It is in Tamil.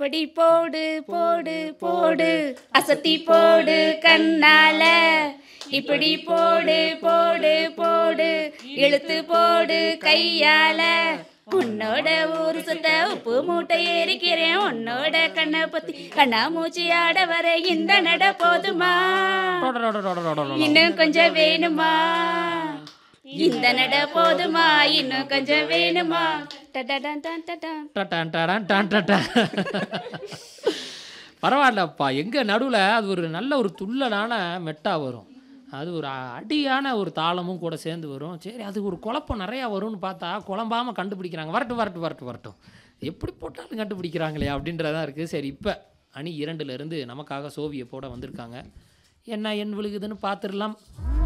அப்படி போடு போடு போடு அசத்தி போடு கண்ணால இப்படி போடு போடு போடு இழுத்து போடு கையால உன்னோட ஊரு சுத்த உப்பு மூட்டை ஏறிக்கிறேன் உன்னோட கண்ணை பத்தி கண்ணா மூச்சி ஆட வர இந்த நட போதுமா இன்னும் கொஞ்சம் வேணுமா இந்த நட போதுமா இன்னும் கொஞ்சம் வேணுமா டடடன் டன் டடன். டடான் டடான் டான் டடான். பரவாயில்லப்பா எங்கே நடுவில் அது ஒரு நல்ல ஒரு துள்ளலான மெட்டா வரும் அது ஒரு அடியான ஒரு தாளமும் கூட சேர்ந்து வரும் சரி அது ஒரு குழப்பம் நிறையா வரும்னு பார்த்தா குழம்பாமல் கண்டுபிடிக்கிறாங்க வரட்டும் வரட்டும் வரட்டும் வரட்டும் எப்படி போட்டாலும் கண்டுபிடிக்கிறாங்களே அப்படின்றதான் இருக்குது சரி இப்போ அணி இரண்டுலேருந்து நமக்காக சோவியை போட வந்திருக்காங்க என்ன எண் விழுகுதுன்னு பார்த்துடலாம்